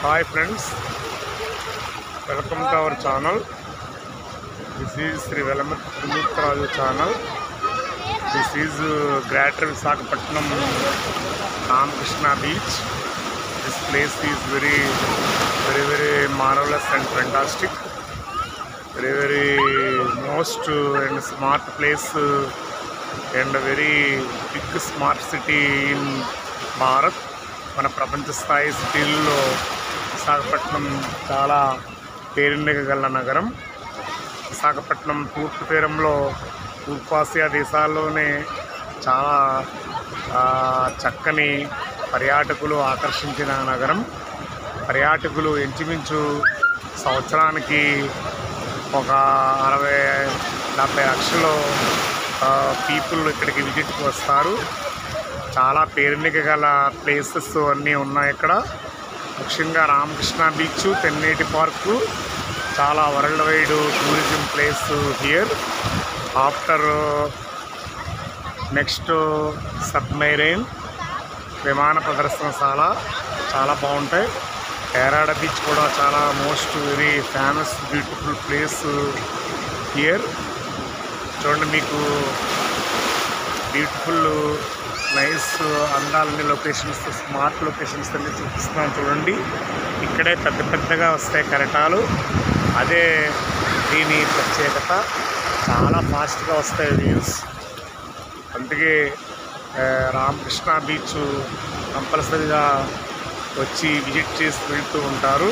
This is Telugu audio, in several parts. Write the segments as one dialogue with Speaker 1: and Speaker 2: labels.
Speaker 1: hi friends welcome to our channel this is Shri Velamat Raju channel this is greater Visakhapatnam Ramakrishna beach this place is very very very marvellous and fantastic very very most and smart place and very big smart city in Bharat మన ప్రపంచ స్థాయి సిటీల్లో విశాఖపట్నం చాలా పేరెండగల నగరం విశాఖపట్నం తూర్పు తీరంలో తూర్పాసియా దేశాల్లోనే చాలా ఆ, చక్కని పర్యాటకులు ఆకర్షించిన నగరం పర్యాటకులు ఇంచుమించు సంవత్సరానికి ఒక అరవై డెబ్బై లక్షలు పీపుల్ ఇక్కడికి విజిట్కి వస్తారు చాలా పేరునిక గల ప్లేసెస్ అన్నీ ఉన్నాయి ఇక్కడ ముఖ్యంగా రామకృష్ణ బీచ్ తెన్నేటి పార్కు చాలా world wide tourism place here after next submarine విమాన ప్రదర్శనశాల చాలా బాగుంటాయి ఏరాడ బీచ్ కూడా చాలా most very famous beautiful place here చూడండి మీకు బ్యూటిఫుల్ నైస్ అందాలని లొకేషన్స్ స్మార్ట్ లొకేషన్స్ అన్ని చూపిస్తున్నాను చూడండి ఇక్కడే పెద్ద పెద్దగా వస్తాయి కెరటాలు అదే దీని ప్రత్యేకత చాలా ఫాస్ట్గా వస్తాయి వ్యూస్ అందుకే ఆ, రామకృష్ణ బీచ్ కంపల్సరీగా వచ్చి విజిట్ చేసి వెళ్తూ ఉంటారు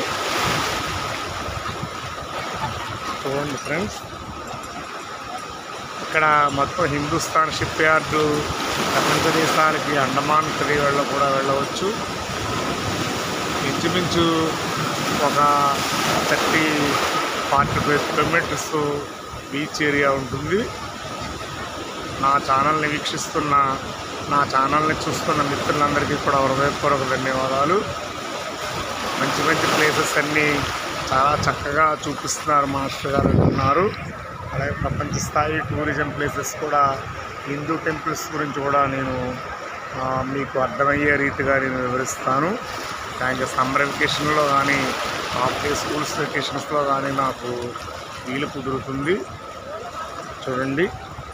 Speaker 1: చూడండి ఫ్రెండ్స్ ఇక్కడ మొత్తం హిందుస్థాన్ షిప్ యార్డు ప్రపంచ దేశాలకి అండమాన్ వెళ్ళ కూడా వెళ్ళవచ్చు ఇంచుమించు ఒక thirty forty five kilometres beach area ఉంటుంది నా ఛానల్ని వీక్షిస్తున్న నా ఛానల్ని చూస్తున్న మిత్రులందరికీ కూడా హృదయపూర్వక ధన్యవాదాలు మంచి మంచి ప్లేసెస్ అన్నీ చాలా చక్కగా చూపిస్తున్నారు మాస్టర్ గారు ఉన్నారు అలాగే ప్రపంచ స్థాయి టూరిజం ప్లేసెస్ కూడా హిందూ టెంపుల్స్ గురించి కూడా నేను ఆ, మీకు అర్థమయ్యే రీతిగా నేను వివరిస్తాను ఇంకా సమ్మర్ వెకేషన్లో కానీ హాఫ్ డే స్కూల్స్ వెకేషన్స్లో కానీ నాకు వీలు కుదురుతుంది చూడండి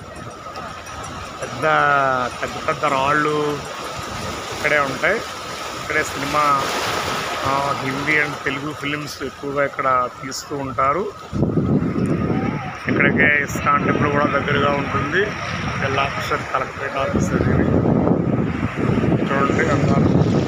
Speaker 1: పెద్ద పెద్ద పెద్ద రాళ్ళు ఇక్కడే ఉంటాయి ఇక్కడే సినిమా ఆ, హిందీ అండ్ తెలుగు ఫిలిమ్స్ ఎక్కువగా ఇక్కడ తీస్తూ ఉంటారు ఇక్కడికే ఇస్కాన్ టెంపుల్ కూడా దగ్గరగా ఉంటుంది జిల్లా పరిషత్ కలెక్టరేట్ ఆఫీస్ అది చూడండి అందాలు